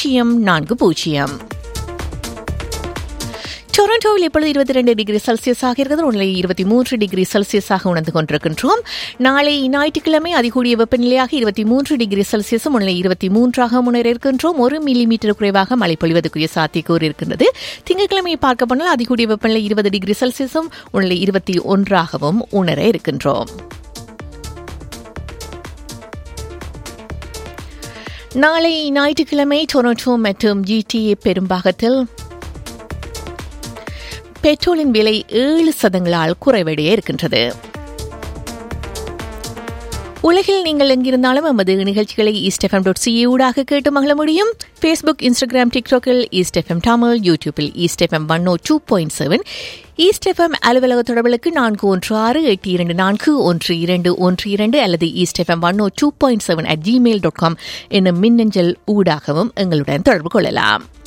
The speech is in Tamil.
பூஜ்ஜியம் நான்கு பூஜ்ஜியம் டொரண்டோவில் இப்பொழுது இருபத்தி ரெண்டு டிகிரி செல்சியஸாக இருக்கிறது உடனே இருபத்தி மூன்று டிகிரி செல்சியஸாக உணர்ந்து கொண்டிருக்கின்றோம் நாளை ஞாயிற்றுக்கிழமை அதிகூடிய வெப்பநிலையாக இருபத்தி மூன்று டிகிரி செல்சியஸும் உடனே இருபத்தி மூன்றாக முன்னேற இருக்கின்றோம் ஒரு மில்லி மீட்டர் குறைவாக மழை பொழிவதற்குரிய சாத்தியக்கூறு இருக்கின்றது திங்கட்கிழமை பார்க்க போனால் அதிகூடிய வெப்பநிலை இருபது டிகிரி செல்சியஸும் உடனே இருபத்தி ஒன்றாகவும் உணர இருக்கின்றோம் நாளை ஞாயிற்றுக்கிழமை டொரண்டோ மற்றும் ஜிடிஏ பெரும்பாகத்தில் பெட்ரோலின் விலை ஏழு சதங்களால் குறைவடைய இருக்கின்றது உலகில் நீங்கள் எங்கிருந்தாலும் எமது நிகழ்ச்சிகளை ஈஸ்ட் எஃப்எம் டாட் சிஏ ஊடாக கேட்டு மகள முடியும் ஃபேஸ்புக் இன்ஸ்டாகிராம் டிக்டாக்கில் ஈஸ்ட் எஃப்எம் தமிழ் யூடியூபில் east FM one o two point seven east FM அலுவலக தொடர்புகளுக்கு நான்கு ஒன்று ஆறு எட்டு இரண்டு நான்கு ஒன்று இரண்டு ஒன்று இரண்டு அல்லது east FM one o two point seven at Gmail dot com என்னும் மின்னஞ்சல் ஊடாகவும் எங்களுடன் தொடர்பு கொள்ளலாம்